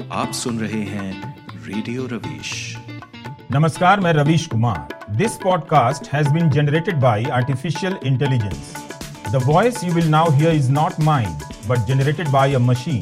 आप सुन रहे हैं रेडियो रवीश नमस्कार मैं Ravish Kumar this podcast has been generated by artificial intelligence the voice you will now hear is not mine but generated by a machine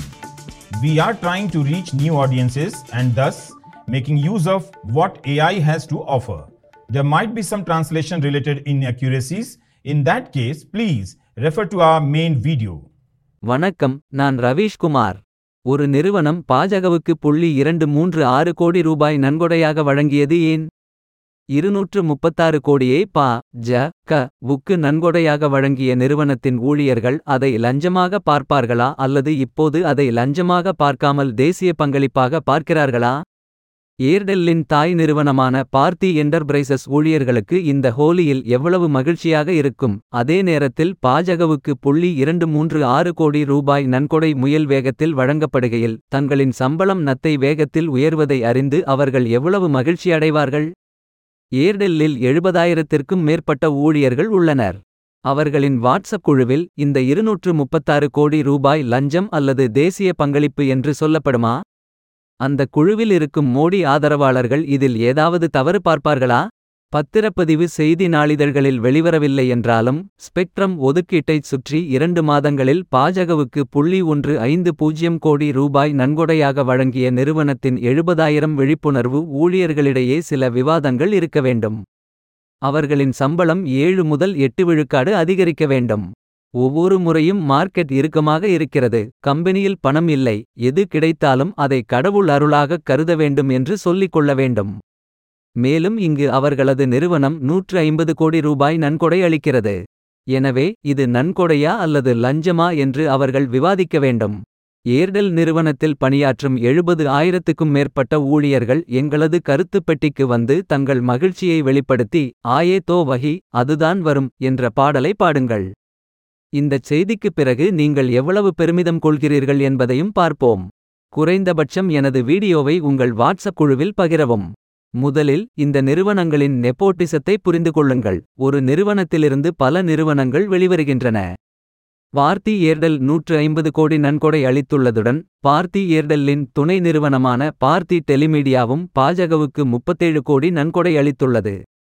we are trying to reach new audiences and thus making use of what AI has to offer. There might be some translation related inaccuracies. In that case, please refer to our main video. வணக்கம் நான் ரவீஷ் குமார் ஒரு நிறுவனம் பாஜகவுக்கு புள்ளி இரண்டு மூன்று ஆறு கோடி ரூபாய் நன்கொடையாக வழங்கியது ஏன் இருநூற்று முப்பத்தாறு கோடியை பா ஜ க வுக்கு நன்கொடையாக வழங்கிய நிறுவனத்தின் ஊழியர்கள் அதை லஞ்சமாக பார்ப்பார்களா அல்லது இப்போது அதை லஞ்சமாக பார்க்காமல் தேசிய பங்களிப்பாக பார்க்கிறார்களா ஏர்டெல்லின் தாய் நிறுவனமான பார்த்தி என்டர்பிரைசஸ் ஊழியர்களுக்கு இந்த ஹோலியில் எவ்வளவு மகிழ்ச்சியாக இருக்கும் அதே நேரத்தில் பாஜகவுக்கு புள்ளி இரண்டு மூன்று ஆறு கோடி ரூபாய் நன்கொடை முயல் வேகத்தில் வழங்கப்படுகையில் தங்களின் சம்பளம் நத்தை வேகத்தில் உயர்வதை அறிந்து அவர்கள் எவ்வளவு மகிழ்ச்சி அடைவார்கள் ஏர்டெல்லில் எழுபதாயிரத்திற்கும் மேற்பட்ட ஊழியர்கள் உள்ளனர் அவர்களின் வாட்ஸ்அப் குழுவில் இந்த இருநூற்று முப்பத்தாறு கோடி ரூபாய் லஞ்சம் அல்லது தேசிய பங்களிப்பு என்று சொல்லப்படுமா அந்த குழுவில் இருக்கும் மோடி ஆதரவாளர்கள் இதில் ஏதாவது தவறு பார்ப்பார்களா பத்திரப்பதிவு செய்தி நாளிதழ்களில் வெளிவரவில்லை என்றாலும் ஸ்பெக்ட்ரம் ஒதுக்கீட்டைச் சுற்றி இரண்டு மாதங்களில் பாஜகவுக்கு புள்ளி ஒன்று ஐந்து பூஜ்ஜியம் கோடி ரூபாய் நன்கொடையாக வழங்கிய நிறுவனத்தின் எழுபதாயிரம் விழிப்புணர்வு ஊழியர்களிடையே சில விவாதங்கள் இருக்க வேண்டும் அவர்களின் சம்பளம் ஏழு முதல் எட்டு விழுக்காடு அதிகரிக்க வேண்டும் ஒவ்வொரு முறையும் மார்க்கெட் இறுக்கமாக இருக்கிறது கம்பெனியில் பணம் இல்லை எது கிடைத்தாலும் அதை கடவுள் அருளாகக் கருத வேண்டும் என்று சொல்லிக் கொள்ள வேண்டும் மேலும் இங்கு அவர்களது நிறுவனம் நூற்று ஐம்பது கோடி ரூபாய் நன்கொடை அளிக்கிறது எனவே இது நன்கொடையா அல்லது லஞ்சமா என்று அவர்கள் விவாதிக்க வேண்டும் ஏர்டெல் நிறுவனத்தில் பணியாற்றும் எழுபது ஆயிரத்துக்கும் மேற்பட்ட ஊழியர்கள் எங்களது கருத்துப் பெட்டிக்கு வந்து தங்கள் மகிழ்ச்சியை வெளிப்படுத்தி ஆயே தோ வகி அதுதான் வரும் என்ற பாடலை பாடுங்கள் இந்தச் செய்திக்குப் பிறகு நீங்கள் எவ்வளவு பெருமிதம் கொள்கிறீர்கள் என்பதையும் பார்ப்போம் குறைந்தபட்சம் எனது வீடியோவை உங்கள் வாட்ஸ்அப் குழுவில் பகிரவும் முதலில் இந்த நிறுவனங்களின் நெப்போட்டிசத்தை புரிந்து கொள்ளுங்கள் ஒரு நிறுவனத்திலிருந்து பல நிறுவனங்கள் வெளிவருகின்றன பார்த்தி ஏர்டெல் நூற்று ஐம்பது கோடி நன்கொடை அளித்துள்ளதுடன் பார்த்தி ஏர்டெல்லின் துணை நிறுவனமான பார்த்தி டெலிமீடியாவும் பாஜகவுக்கு முப்பத்தேழு கோடி நன்கொடை அளித்துள்ளது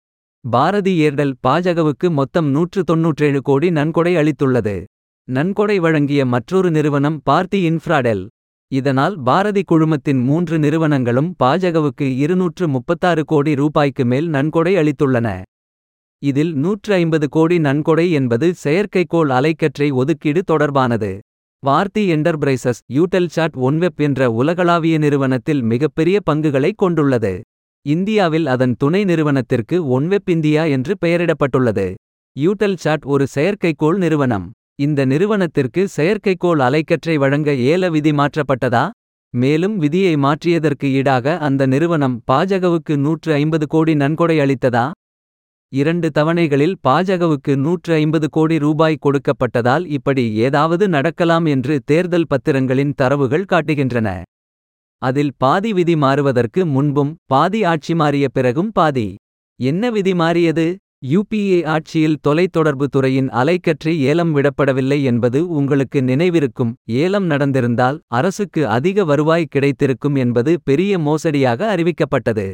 பாரதி ஏர்டெல் பாஜகவுக்கு மொத்தம் நூற்று தொன்னூற்றேழு கோடி நன்கொடை அளித்துள்ளது நன்கொடை வழங்கிய மற்றொரு நிறுவனம் பார்த்தி இன்ஃப்ராடெல் இதனால் பாரதி குழுமத்தின் மூன்று நிறுவனங்களும் பாஜகவுக்கு இருநூற்று முப்பத்தாறு கோடி ரூபாய்க்கு மேல் நன்கொடை அளித்துள்ளன இதில் நூற்று ஐம்பது கோடி நன்கொடை என்பது செயற்கைக்கோள் அலைக்கற்றை ஒதுக்கீடு தொடர்பானது வார்த்தி என்டர்பிரைசஸ் யூடெல்சாட் ஒன்வெப் என்ற உலகளாவிய நிறுவனத்தில் மிகப்பெரிய பங்குகளை கொண்டுள்ளது இந்தியாவில் அதன் துணை நிறுவனத்திற்கு ஒன்வெப் இந்தியா என்று பெயரிடப்பட்டுள்ளது யூடெல்சாட் ஒரு செயற்கைக்கோள் நிறுவனம் இந்த நிறுவனத்திற்கு செயற்கைக்கோள் அலைக்கற்றை வழங்க ஏல விதி மாற்றப்பட்டதா மேலும் விதியை மாற்றியதற்கு ஈடாக அந்த நிறுவனம் பாஜகவுக்கு நூற்று ஐம்பது கோடி நன்கொடை அளித்ததா இரண்டு தவணைகளில் பாஜகவுக்கு நூற்று ஐம்பது கோடி ரூபாய் கொடுக்கப்பட்டதால் இப்படி ஏதாவது நடக்கலாம் என்று தேர்தல் பத்திரங்களின் தரவுகள் காட்டுகின்றன அதில் பாதி விதி மாறுவதற்கு முன்பும் பாதி ஆட்சி மாறிய பிறகும் பாதி என்ன விதி மாறியது யுபிஏ ஆட்சியில் தொலைத்தொடர்பு துறையின் அலைக்கற்றை ஏலம் விடப்படவில்லை என்பது உங்களுக்கு நினைவிருக்கும் ஏலம் நடந்திருந்தால் அரசுக்கு அதிக வருவாய் கிடைத்திருக்கும் என்பது பெரிய மோசடியாக அறிவிக்கப்பட்டது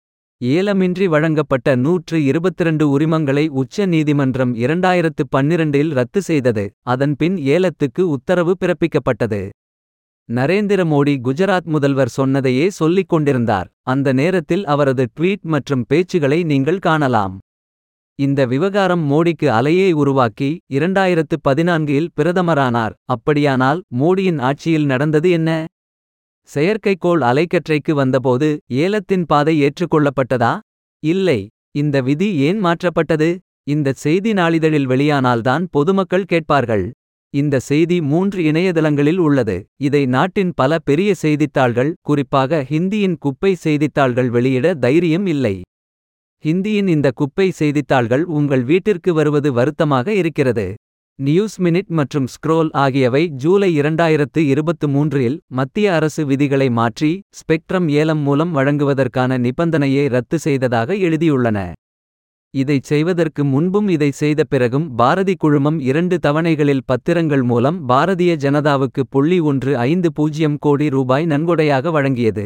ஏலமின்றி வழங்கப்பட்ட நூற்று இருபத்திரண்டு உரிமங்களை உச்ச நீதிமன்றம் இரண்டாயிரத்து பன்னிரண்டில் ரத்து செய்தது அதன்பின் ஏலத்துக்கு உத்தரவு பிறப்பிக்கப்பட்டது நரேந்திர மோடி குஜராத் முதல்வர் சொன்னதையே சொல்லிக் கொண்டிருந்தார் அந்த நேரத்தில் அவரது ட்வீட் மற்றும் பேச்சுகளை நீங்கள் காணலாம் இந்த விவகாரம் மோடிக்கு அலையை உருவாக்கி இரண்டாயிரத்து பதினான்கில் பிரதமரானார் அப்படியானால் மோடியின் ஆட்சியில் நடந்தது என்ன செயற்கைக்கோள் அலைக்கற்றைக்கு வந்தபோது ஏலத்தின் பாதை ஏற்றுக்கொள்ளப்பட்டதா இல்லை இந்த விதி ஏன் மாற்றப்பட்டது இந்த செய்தி நாளிதழில் வெளியானால்தான் பொதுமக்கள் கேட்பார்கள் இந்த செய்தி மூன்று இணையதளங்களில் உள்ளது இதை நாட்டின் பல பெரிய செய்தித்தாள்கள் குறிப்பாக ஹிந்தியின் குப்பை செய்தித்தாள்கள் வெளியிட தைரியம் இல்லை ஹிந்தியின் இந்த குப்பை செய்தித்தாள்கள் உங்கள் வீட்டிற்கு வருவது வருத்தமாக இருக்கிறது நியூஸ் மினிட் மற்றும் ஸ்க்ரோல் ஆகியவை ஜூலை இரண்டாயிரத்து இருபத்து மூன்றில் மத்திய அரசு விதிகளை மாற்றி ஸ்பெக்ட்ரம் ஏலம் மூலம் வழங்குவதற்கான நிபந்தனையை ரத்து செய்ததாக எழுதியுள்ளன இதைச் செய்வதற்கு முன்பும் இதை செய்த பிறகும் பாரதி குழுமம் இரண்டு தவணைகளில் பத்திரங்கள் மூலம் பாரதிய ஜனதாவுக்கு புள்ளி ஒன்று ஐந்து பூஜ்ஜியம் கோடி ரூபாய் நன்கொடையாக வழங்கியது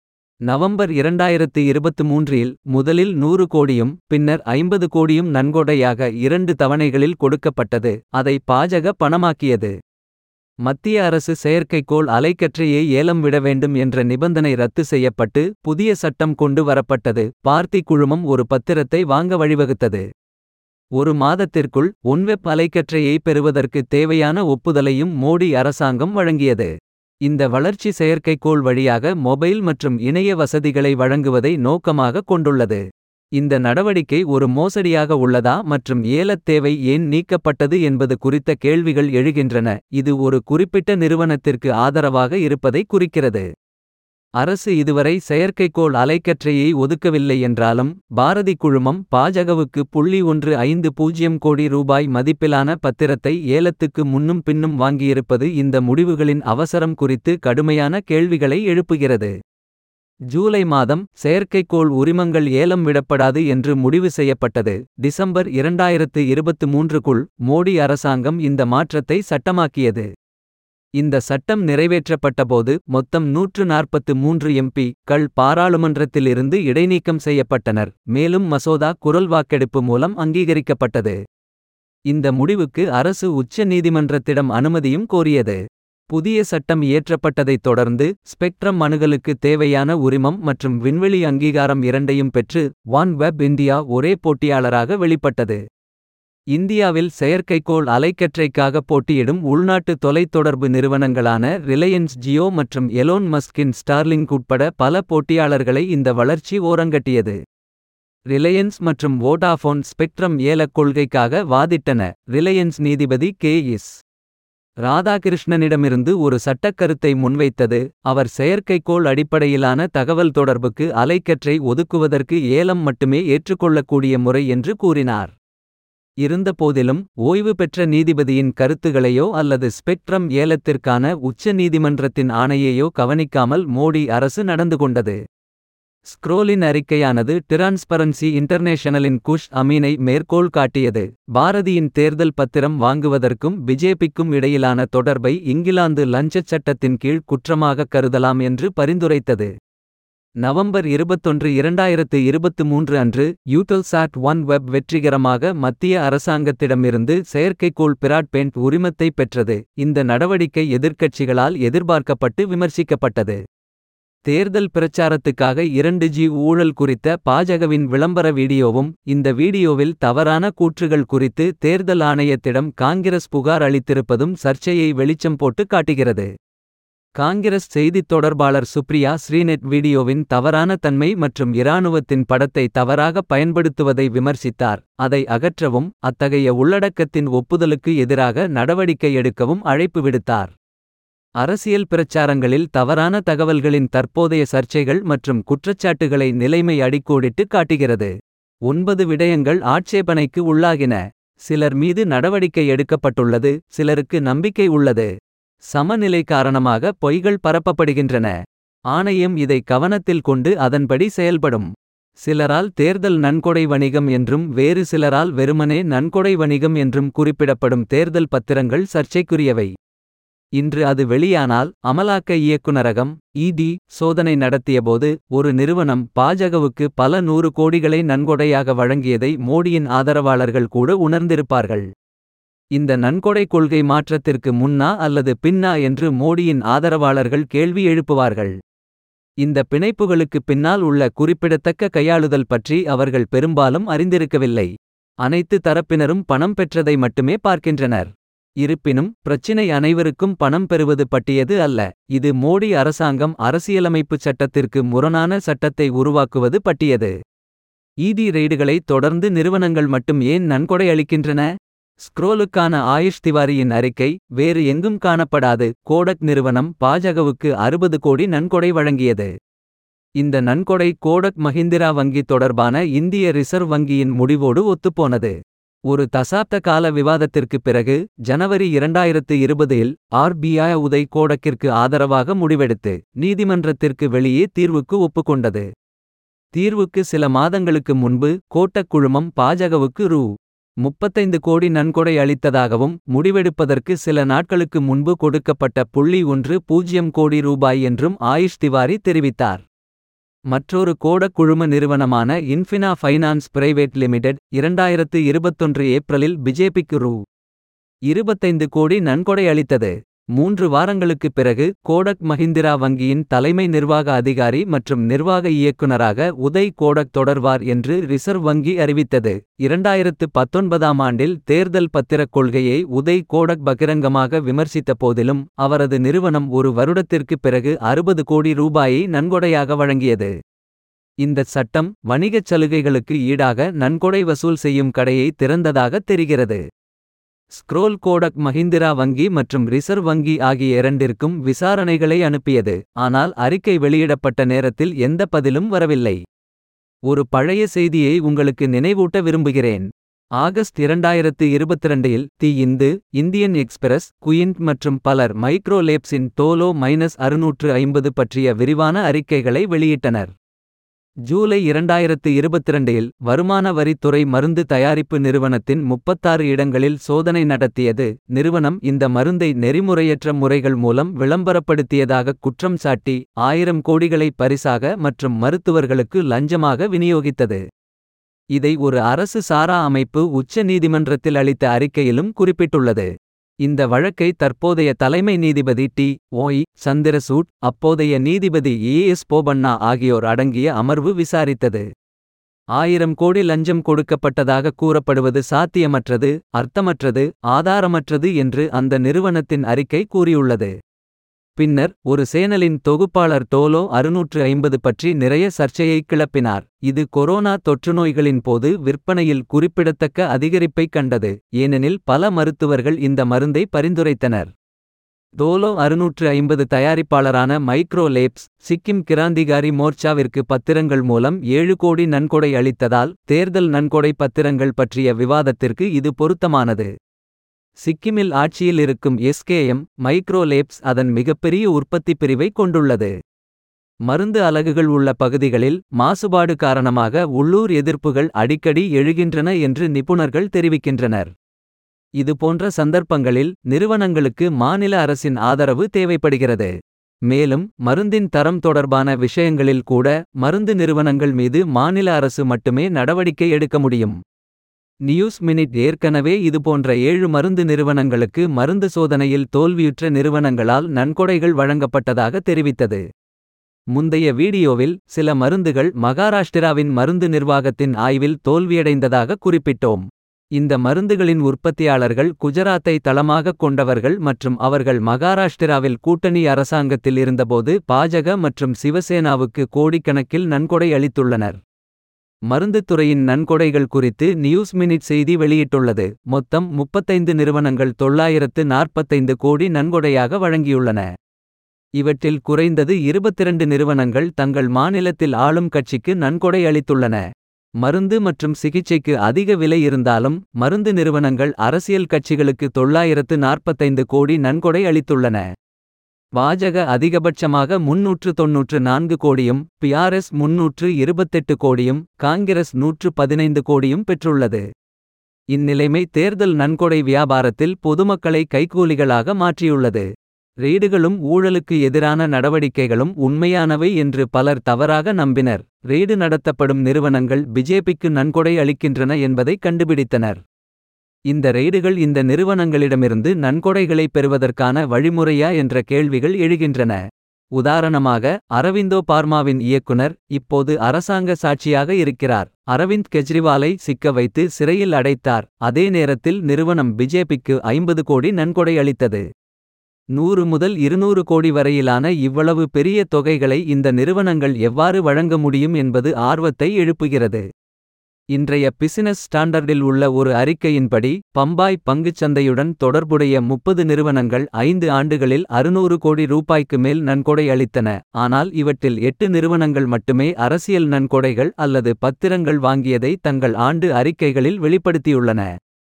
நவம்பர் இரண்டாயிரத்து இருபத்து மூன்றில் முதலில் நூறு கோடியும் பின்னர் ஐம்பது கோடியும் நன்கொடையாக இரண்டு தவணைகளில் கொடுக்கப்பட்டது அதை பாஜக பணமாக்கியது மத்திய அரசு செயற்கைக்கோள் அலைக்கற்றையை ஏலம் விட வேண்டும் என்ற நிபந்தனை ரத்து செய்யப்பட்டு புதிய சட்டம் கொண்டு வரப்பட்டது பார்த்தி குழுமம் ஒரு பத்திரத்தை வாங்க வழிவகுத்தது ஒரு மாதத்திற்குள் ஒன்வெப் அலைக்கற்றையை பெறுவதற்கு தேவையான ஒப்புதலையும் மோடி அரசாங்கம் வழங்கியது இந்த வளர்ச்சி செயற்கைக்கோள் வழியாக மொபைல் மற்றும் இணைய வசதிகளை வழங்குவதை நோக்கமாக கொண்டுள்ளது இந்த நடவடிக்கை ஒரு மோசடியாக உள்ளதா மற்றும் ஏலத் தேவை ஏன் நீக்கப்பட்டது என்பது குறித்த கேள்விகள் எழுகின்றன இது ஒரு குறிப்பிட்ட நிறுவனத்திற்கு ஆதரவாக இருப்பதை குறிக்கிறது அரசு இதுவரை செயற்கைக்கோள் அலைக்கற்றையை ஒதுக்கவில்லை என்றாலும் பாரதி குழுமம் பாஜகவுக்கு புள்ளி ஒன்று ஐந்து பூஜ்ஜியம் கோடி ரூபாய் மதிப்பிலான பத்திரத்தை ஏலத்துக்கு முன்னும் பின்னும் வாங்கியிருப்பது இந்த முடிவுகளின் அவசரம் குறித்து கடுமையான கேள்விகளை எழுப்புகிறது ஜூலை மாதம் செயற்கைக்கோள் உரிமங்கள் ஏலம் விடப்படாது என்று முடிவு செய்யப்பட்டது டிசம்பர் இரண்டாயிரத்து இருபத்து மூன்றுக்குள் மோடி அரசாங்கம் இந்த மாற்றத்தை சட்டமாக்கியது இந்த சட்டம் நிறைவேற்றப்பட்டபோது மொத்தம் நூற்று நாற்பத்து மூன்று எம்பி கள் பாராளுமன்றத்திலிருந்து இடைநீக்கம் செய்யப்பட்டனர் மேலும் மசோதா குரல் வாக்கெடுப்பு மூலம் அங்கீகரிக்கப்பட்டது இந்த முடிவுக்கு அரசு உச்ச நீதிமன்றத்திடம் அனுமதியும் கோரியது புதிய சட்டம் இயற்றப்பட்டதைத் தொடர்ந்து ஸ்பெக்ட்ரம் அணுகலுக்கு தேவையான உரிமம் மற்றும் விண்வெளி அங்கீகாரம் இரண்டையும் பெற்று ஒன் வெப் இந்தியா ஒரே போட்டியாளராக வெளிப்பட்டது இந்தியாவில் செயற்கைக்கோள் அலைக்கற்றைக்காக போட்டியிடும் உள்நாட்டு தொலைத்தொடர்பு நிறுவனங்களான ரிலையன்ஸ் ஜியோ மற்றும் எலோன் மஸ்கின் ஸ்டார்லிங்க் உட்பட பல போட்டியாளர்களை இந்த வளர்ச்சி ஓரங்கட்டியது ரிலையன்ஸ் மற்றும் வோடாஃபோன் ஸ்பெக்ட்ரம் ஏலக் கொள்கைக்காக வாதிட்டன ரிலையன்ஸ் நீதிபதி கே இஸ் ராதாகிருஷ்ணனிடமிருந்து ஒரு சட்டக்கருத்தை முன்வைத்தது அவர் செயற்கைக்கோள் அடிப்படையிலான தகவல் தொடர்புக்கு அலைக்கற்றை ஒதுக்குவதற்கு ஏலம் மட்டுமே ஏற்றுக்கொள்ளக்கூடிய முறை என்று கூறினார் இருந்தபோதிலும் ஓய்வு பெற்ற நீதிபதியின் கருத்துகளையோ அல்லது ஸ்பெக்ட்ரம் ஏலத்திற்கான உச்ச நீதிமன்றத்தின் ஆணையையோ கவனிக்காமல் மோடி அரசு நடந்து கொண்டது ஸ்க்ரோலின் அறிக்கையானது டிரான்ஸ்பரன்சி இன்டர்நேஷனலின் குஷ் அமீனை மேற்கோள் காட்டியது பாரதியின் தேர்தல் பத்திரம் வாங்குவதற்கும் பிஜேபிக்கும் இடையிலான தொடர்பை இங்கிலாந்து லஞ்சச் சட்டத்தின் கீழ் குற்றமாக கருதலாம் என்று பரிந்துரைத்தது நவம்பர் இருபத்தொன்று இரண்டாயிரத்து இருபத்து மூன்று அன்று யூட்டல்சாட் ஒன் வெப் வெற்றிகரமாக மத்திய அரசாங்கத்திடமிருந்து செயற்கைக்கோள் பிராட்பேண்ட் உரிமத்தை பெற்றது இந்த நடவடிக்கை எதிர்க்கட்சிகளால் எதிர்பார்க்கப்பட்டு விமர்சிக்கப்பட்டது தேர்தல் பிரச்சாரத்துக்காக இரண்டு ஜி ஊழல் குறித்த பாஜகவின் விளம்பர வீடியோவும் இந்த வீடியோவில் தவறான கூற்றுகள் குறித்து தேர்தல் ஆணையத்திடம் காங்கிரஸ் புகார் அளித்திருப்பதும் சர்ச்சையை வெளிச்சம் போட்டு காட்டுகிறது காங்கிரஸ் செய்தித் தொடர்பாளர் சுப்ரியா ஸ்ரீநெட் வீடியோவின் தவறான தன்மை மற்றும் இராணுவத்தின் படத்தை தவறாக பயன்படுத்துவதை விமர்சித்தார் அதை அகற்றவும் அத்தகைய உள்ளடக்கத்தின் ஒப்புதலுக்கு எதிராக நடவடிக்கை எடுக்கவும் அழைப்பு விடுத்தார் அரசியல் பிரச்சாரங்களில் தவறான தகவல்களின் தற்போதைய சர்ச்சைகள் மற்றும் குற்றச்சாட்டுகளை நிலைமை அடிக்கோடிட்டு காட்டுகிறது ஒன்பது விடயங்கள் ஆட்சேபனைக்கு உள்ளாகின சிலர் மீது நடவடிக்கை எடுக்கப்பட்டுள்ளது சிலருக்கு நம்பிக்கை உள்ளது சமநிலை காரணமாக பொய்கள் பரப்பப்படுகின்றன ஆணையம் இதை கவனத்தில் கொண்டு அதன்படி செயல்படும் சிலரால் தேர்தல் நன்கொடை வணிகம் என்றும் வேறு சிலரால் வெறுமனே நன்கொடை வணிகம் என்றும் குறிப்பிடப்படும் தேர்தல் பத்திரங்கள் சர்ச்சைக்குரியவை இன்று அது வெளியானால் அமலாக்க இயக்குநரகம் இடி சோதனை நடத்தியபோது ஒரு நிறுவனம் பாஜகவுக்கு பல நூறு கோடிகளை நன்கொடையாக வழங்கியதை மோடியின் ஆதரவாளர்கள் கூட உணர்ந்திருப்பார்கள் இந்த நன்கொடை கொள்கை மாற்றத்திற்கு முன்னா அல்லது பின்னா என்று மோடியின் ஆதரவாளர்கள் கேள்வி எழுப்புவார்கள் இந்த பிணைப்புகளுக்கு பின்னால் உள்ள குறிப்பிடத்தக்க கையாளுதல் பற்றி அவர்கள் பெரும்பாலும் அறிந்திருக்கவில்லை அனைத்து தரப்பினரும் பணம் பெற்றதை மட்டுமே பார்க்கின்றனர் இருப்பினும் பிரச்சினை அனைவருக்கும் பணம் பெறுவது பட்டியது அல்ல இது மோடி அரசாங்கம் அரசியலமைப்புச் சட்டத்திற்கு முரணான சட்டத்தை உருவாக்குவது பட்டியது ஈடி ரெய்டுகளை தொடர்ந்து நிறுவனங்கள் மட்டும் ஏன் நன்கொடை அளிக்கின்றன ஸ்க்ரோலுக்கான ஆயுஷ் திவாரியின் அறிக்கை வேறு எங்கும் காணப்படாது கோடக் நிறுவனம் பாஜகவுக்கு அறுபது கோடி நன்கொடை வழங்கியது இந்த நன்கொடை கோடக் மஹிந்திரா வங்கி தொடர்பான இந்திய ரிசர்வ் வங்கியின் முடிவோடு ஒத்துப்போனது ஒரு தசாப்த கால விவாதத்திற்குப் பிறகு ஜனவரி இரண்டாயிரத்து இருபதில் ஆர்பிஐ உதய் கோடக்கிற்கு ஆதரவாக முடிவெடுத்து நீதிமன்றத்திற்கு வெளியே தீர்வுக்கு ஒப்புக்கொண்டது தீர்வுக்கு சில மாதங்களுக்கு முன்பு கோட்டக் குழுமம் பாஜகவுக்கு ரூ. முப்பத்தைந்து கோடி நன்கொடை அளித்ததாகவும் முடிவெடுப்பதற்கு சில நாட்களுக்கு முன்பு கொடுக்கப்பட்ட புள்ளி ஒன்று பூஜ்ஜியம் கோடி ரூபாய் என்றும் ஆயுஷ் திவாரி தெரிவித்தார். மற்றொரு கோடக் குழும நிறுவனமான இன்ஃபினா ஃபைனான்ஸ் பிரைவேட் லிமிடெட் இரண்டாயிரத்து இருபத்தொன்று ஏப்ரலில் பிஜேபிக்கு ரூ. இருபத்தைந்து கோடி நன்கொடை அளித்தது. மூன்று வாரங்களுக்குப் பிறகு கோடக் மஹிந்திரா வங்கியின் தலைமை நிர்வாக அதிகாரி மற்றும் நிர்வாக இயக்குநராக உதய் கோடக் தொடர்வார் என்று ரிசர்வ் வங்கி அறிவித்தது. இரண்டாயிரத்து பத்தொன்பதாம் ஆண்டில் தேர்தல் பத்திரக் கொள்கையை உதய் கோடக் பகிரங்கமாக விமர்சித்த போதிலும் அவரது நிறுவனம் ஒரு வருடத்திற்குப் பிறகு அறுபது கோடி ரூபாயை நன்கொடையாக வழங்கியது. இந்தச் சட்டம் வணிகச் சலுகைகளுக்கு ஈடாக நன்கொடை வசூல் செய்யும் கடையை திறந்ததாகத் தெரிகிறது. ஸ்க்ரோல் கோடக் மஹிந்திரா வங்கி மற்றும் ரிசர்வ் வங்கி ஆகிய இரண்டிற்கும் விசாரணைகளை அனுப்பியது. ஆனால் அறிக்கை வெளியிடப்பட்ட நேரத்தில் எந்த பதிலும் வரவில்லை. ஒரு பழைய செய்தியை உங்களுக்கு நினைவூட்ட விரும்புகிறேன். ஆகஸ்ட் இரண்டாயிரத்து இருபத்திரண்டில் the Hindu, Indian express, Quint மற்றும் பலர் மைக்ரோ லேப்ஸின் டோலோ மைனஸ் அறுநூற்று ஐம்பது பற்றிய விரிவான அறிக்கைகளை வெளியிட்டனர். ஜூலை இரண்டாயிரத்து இருபத்திரண்டில் வருமான வரித்துறை மருந்து தயாரிப்பு நிறுவனத்தின் முப்பத்தாறு இடங்களில் சோதனை நடத்தியது. நிறுவனம் இந்த மருந்தை நெறிமுறையற்ற முறைகள் மூலம் விளம்பரப்படுத்தியதாகக் குற்றம் சாட்டி. ஆயிரம் கோடிகளை பரிசாக மற்றும் மருத்துவர்களுக்கு லஞ்சமாக விநியோகித்தது. இதை ஒரு அரசு சாரா அமைப்பு உச்ச நீதிமன்றத்தில் அளித்த அறிக்கையிலும் குறிப்பிட்டுள்ளது. இந்த வழக்கை தற்போதைய தலைமை நீதிபதி டி. ஒய். சந்திரசூட் அப்போதைய நீதிபதி ஏ. எஸ். போபண்ணா ஆகியோர் அடங்கிய அமர்வு விசாரித்தது. ஆயிரம் கோடி லஞ்சம் கொடுக்கப்பட்டதாக கூறப்படுவது சாத்தியமற்றது அர்த்தமற்றது ஆதாரமற்றது என்று அந்த நிறுவனத்தின் அறிக்கை கூறியுள்ளது. பின்னர் ஒரு சேனலின் தொகுப்பாளர் டோலோ அறுநூற்று ஐம்பது பற்றி நிறைய சர்ச்சையைக் கிளப்பினார். இது கொரோனா தொற்றுநோய்களின் போது விற்பனையில் குறிப்பிடத்தக்க அதிகரிப்பைக் கண்டது. ஏனெனில் பல மருத்துவர்கள் இந்த மருந்தை பரிந்துரைத்தனர். டோலோ அறுநூற்று ஐம்பது தயாரிப்பாளரான மைக்ரோ லேப்ஸ் சிக்கிம் கிராந்திகாரி மோர்ச்சாவிற்கு பத்திரங்கள் மூலம் ஏழு கோடி நன்கொடை அளித்ததால் தேர்தல் நன்கொடை பத்திரங்கள் பற்றிய விவாதத்திற்கு இது பொருத்தமானது. சிக்கிமில் ஆட்சியில் இருக்கும் எஸ்கேஎம் மைக்ரோ லேப்ஸ் அதன் மிகப்பெரிய உற்பத்திப் பிரிவை கொண்டுள்ளது. மருந்து அலகுகள் உள்ள பகுதிகளில் மாசுபாடு காரணமாக உள்ளூர் எதிர்ப்புகள் அடிக்கடி எழுகின்றன என்று நிபுணர்கள் தெரிவிக்கின்றனர். இதுபோன்ற சந்தர்ப்பங்களில் நிறுவனங்களுக்கு மாநில அரசின் ஆதரவு தேவைப்படுகிறது. மேலும் மருந்தின் தரம் தொடர்பான விஷயங்களில் கூட மருந்து நிறுவனங்கள் மீது மாநில அரசு மட்டுமே நடவடிக்கை எடுக்க முடியும். நியூஸ் மினிட் ஏற்கனவே இதுபோன்ற ஏழு மருந்து நிறுவனங்களுக்கு மருந்து சோதனையில் தோல்வியுற்ற நிறுவனங்களால் நன்கொடைகள் வழங்கப்பட்டதாக தெரிவித்தது. முந்தைய வீடியோவில் சில மருந்துகள் மகாராஷ்டிராவின் மருந்து நிர்வாகத்தின் ஆய்வில் தோல்வியடைந்ததாக குறிப்பிட்டோம். இந்த மருந்துகளின் உற்பத்தியாளர்கள் குஜராத்தை தளமாகக் கொண்டவர்கள் மற்றும் அவர்கள் மகாராஷ்டிராவில் கூட்டணி அரசாங்கத்தில் இருந்தபோது பாஜக மற்றும் சிவசேனாவுக்கு கோடிக்கணக்கில் நன்கொடை அளித்துள்ளனர். மருந்துத் துறையின் நன்கொடைகள் குறித்து நியூஸ் மினிட் செய்தி வெளியிட்டுள்ளது. மொத்தம் முப்பத்தைந்து நிறுவனங்கள் தொள்ளாயிரத்து நாற்பத்தைந்து கோடி நன்கொடையாக வழங்கியுள்ளன. இவற்றில் குறைந்தது இருபத்திரண்டு நிறுவனங்கள் தங்கள் மாநிலத்தில் ஆளும் கட்சிக்கு நன்கொடை அளித்துள்ளன. மருந்து மற்றும் சிகிச்சைக்கு அதிக விலை இருந்தாலும் மருந்து நிறுவனங்கள் அரசியல் கட்சிகளுக்கு தொள்ளாயிரத்து நாற்பத்தைந்து கோடி நன்கொடை அளித்துள்ளன. பாஜக அதிகபட்சமாக முன்னூற்று தொன்னூற்று நான்கு கோடியும் பிஆர்எஸ் முன்னூற்று இருபத்தெட்டு கோடியும் காங்கிரஸ் நூற்று பதினைந்து கோடியும் பெற்றுள்ளது. இந்நிலைமை தேர்தல் நன்கொடை வியாபாரத்தில் பொதுமக்களை கைக்கூலிகளாக மாற்றியுள்ளது. ரெய்டுகளும் ஊழலுக்கு எதிரான நடவடிக்கைகளும் உண்மையானவை என்று பலர் தவறாக நம்பினர். ரெய்டு நடத்தப்படும் நிறுவனங்கள் பிஜேபிக்கு நன்கொடை அளிக்கின்றன என்பதை கண்டுபிடித்தனர். இந்த ரெய்டுகள் இந்த நிறுவனங்களிடமிருந்து நன்கொடைகளை பெறுவதற்கான வழிமுறையா என்ற கேள்விகள் எழுகின்றன. உதாரணமாக அரவிந்தோ பார்மாவின் இயக்குனர் இப்போது அரசாங்க சாட்சியாக இருக்கிறார். அரவிந்த் கெஜ்ரிவாலை சிக்க வைத்து சிறையில் அடைத்தார். அதே நேரத்தில் நிறுவனம் பிஜேபிக்கு ஐம்பது கோடி நன்கொடை அளித்தது. நூறு முதல் இருநூறு கோடி வரையிலான இவ்வளவு பெரிய தொகைகளை இந்த நிறுவனங்கள் எவ்வாறு வழங்க முடியும் என்பது ஆர்வத்தை எழுப்புகிறது. இன்றைய பிசினஸ் ஸ்டாண்டர்டில் உள்ள ஒரு அறிக்கையின்படி பம்பாய் பங்குச் சந்தையுடன் தொடர்புடைய முப்பது நிறுவனங்கள் ஐந்து ஆண்டுகளில் அறுநூறு கோடி ரூபாய்க்கு மேல் நன்கொடை அளித்தன. ஆனால் இவற்றில் எட்டு நிறுவனங்கள் மட்டுமே அரசியல் நன்கொடைகள் அல்லது பத்திரங்கள் வாங்கியதை தங்கள் ஆண்டு அறிக்கைகளில் வெளிப்படுத்தியுள்ளன.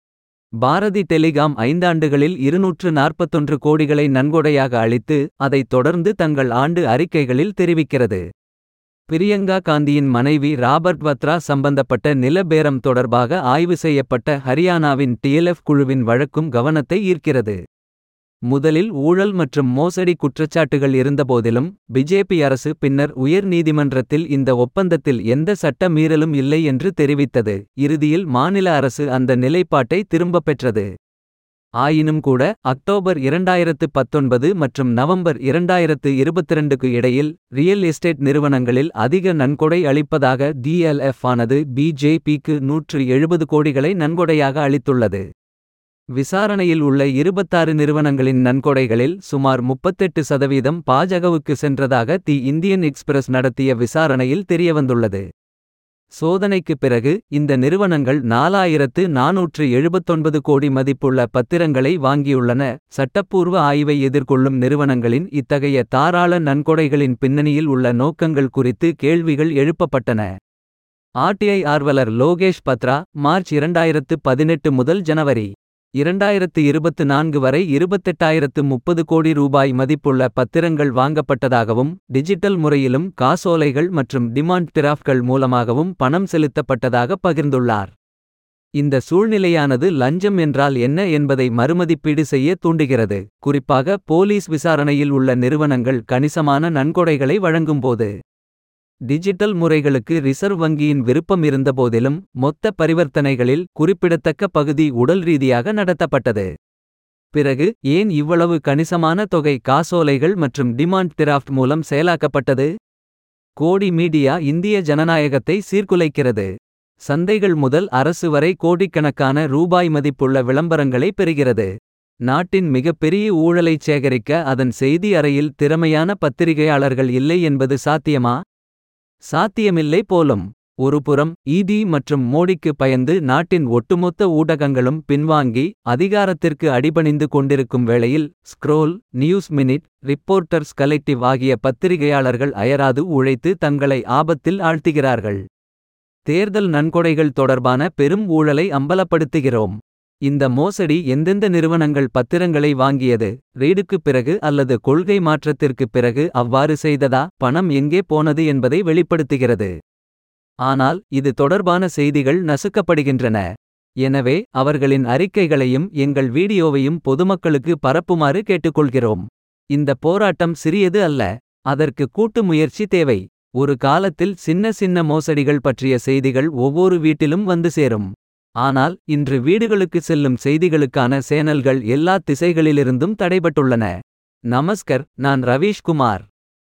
பாரதி டெலிகாம் ஐந்தாண்டுகளில் இருநூற்று நாற்பத்தொன்று கோடிகளை நன்கொடையாக அளித்து அதைத் தொடர்ந்து தங்கள் ஆண்டு அறிக்கைகளில் தெரிவிக்கிறது. பிரியங்கா காந்தியின் மனைவி ராபர்ட் வத்ரா சம்பந்தப்பட்ட நில பேரம் தொடர்பாக ஆய்வு செய்யப்பட்ட ஹரியானாவின் டிஎல்எஃப் குழுவின் வழக்கும் கவனத்தை ஈர்க்கிறது முதலில் ஊழல் மற்றும் மோசடி குற்றச்சாட்டுகள் இருந்தபோதிலும் பிஜேபி அரசு பின்னர் உயர் நீதிமன்றத்தில் இந்த ஒப்பந்தத்தில் எந்த சட்ட மீறலும் இல்லை என்று தெரிவித்தது இறுதியில் மாநில அரசு அந்த நிலைப்பாட்டை திரும்பப் பெற்றது ஆயினும் கூட அக்டோபர் இரண்டாயிரத்து பத்தொன்பது மற்றும் நவம்பர் இரண்டாயிரத்து இருபத்திரண்டுக்கு இடையில் ரியல் எஸ்டேட் நிறுவனங்களில் அதிக நன்கொடை அளிப்பதாக டிஎல்எஃப் ஆனது பிஜேபிக்கு நூற்று எழுபது கோடிகளை நன்கொடையாக அளித்துள்ளது விசாரணையில் உள்ள இருபத்தாறு நிறுவனங்களின் நன்கொடைகளில் சுமார் முப்பத்தெட்டு சதவீதம் பாஜகவுக்கு சென்றதாக தி இந்தியன் எக்ஸ்பிரஸ் நடத்திய விசாரணையில் தெரியவந்துள்ளது சோதனைக்குப் பிறகு இந்த நிறுவனங்கள் நாலாயிரத்து நாநூற்று எழுபத்தொன்பது கோடி மதிப்புள்ள பத்திரங்களை வாங்கியுள்ளன சட்டப்பூர்வ ஆய்வை எதிர்கொள்ளும் நிறுவனங்களின் இத்தகைய தாராள நன்கொடைகளின் பின்னணியில் உள்ள நோக்கங்கள் குறித்து கேள்விகள் எழுப்பப்பட்டன ஆர்டிஐ ஆர்வலர் லோகேஷ் பத்ரா மார்ச் இரண்டாயிரத்து பதினெட்டு முதல் ஜனவரி இரண்டாயிரத்து இருபத்து நான்கு வரை இருபத்தெட்டாயிரத்து முப்பது கோடி ரூபாய் மதிப்புள்ள பத்திரங்கள் வாங்கப்பட்டதாகவும் டிஜிட்டல் முறையிலும் காசோலைகள் மற்றும் டிமாண்ட் டிராஃப்ட்கள் மூலமாகவும் பணம் செலுத்தப்பட்டதாக பகிர்ந்துள்ளார் இந்த சூழ்நிலையானது லஞ்சம் என்றால் என்ன என்பதை மறுமதிப்பீடு செய்ய தூண்டுகிறது குறிப்பாக போலீஸ் விசாரணையில் உள்ள நிறுவனங்கள் கணிசமான நன்கொடைகளை வழங்கும்போது டிஜிட்டல் முறைகளுக்கு ரிசர்வ் வங்கியின் விருப்பம் இருந்தபோதிலும் மொத்த பரிவர்த்தனைகளில் குறிப்பிடத்தக்க பகுதி உடல் ரீதியாக நடத்தப்பட்டது பிறகு ஏன் இவ்வளவு கணிசமான தொகை காசோலைகள் மற்றும் டிமாண்ட் டிராஃப்ட் மூலம் செயலாக்கப்பட்டது கோடி மீடியா இந்திய ஜனநாயகத்தை சீர்குலைக்கிறது சந்தைகள் முதல் அரசு வரை கோடிக்கணக்கான ரூபாய் மதிப்புள்ள விளம்பரங்களை பெறுகிறது நாட்டின் மிகப்பெரிய ஊழலைச் சேகரிக்க அதன் செய்தி அறையில் திறமையான பத்திரிகையாளர்கள் இல்லை என்பது சாத்தியமா சாத்தியமில்லை போலும் ஒருபுறம் ஈடி மற்றும் மோடிக்கு பயந்து நாட்டின் ஒட்டுமொத்த ஊடகங்களும் பின்வாங்கி அதிகாரத்திற்கு அடிபணிந்து கொண்டிருக்கும் வேளையில் scroll news minute reporters collective ஆகிய பத்திரிகையாளர்கள் அயராது உழைத்து தங்களை ஆபத்தில் ஆழ்த்துகிறார்கள் தேர்தல் நன்கொடைகள் தொடர்பான பெரும் ஊழலை அம்பலப்படுத்துகிறோம் இந்த மோசடி எந்தெந்த நிறுவனங்கள் பத்திரங்களை வாங்கியது ரெய்டுக்குப் பிறகு அல்லது கொள்கை மாற்றத்திற்குப் பிறகு அவ்வாறு செய்ததா பணம் எங்கே போனது என்பதை வெளிப்படுத்துகிறது ஆனால் இது தொடர்பான செய்திகள் நசுக்கப்படுகின்றன எனவே அவர்களின் அறிக்கைகளையும் எங்கள் வீடியோவையும் பொதுமக்களுக்கு பரப்புமாறு கேட்டுக்கொள்கிறோம் இந்த போராட்டம் சிறியது அல்ல அதற்கு கூட்டு முயற்சி தேவை ஒரு காலத்தில் சின்ன சின்ன மோசடிகள் பற்றிய செய்திகள் ஒவ்வொரு வீட்டிலும் வந்து சேரும் ஆனால் இன்று வீடுகளுக்கு செல்லும் செய்திகளுக்கான சேனல்கள் எல்லா திசைகளிலிருந்தும் தடைபட்டுள்ளன நமஸ்கர் நான் ரவீஷ்குமார்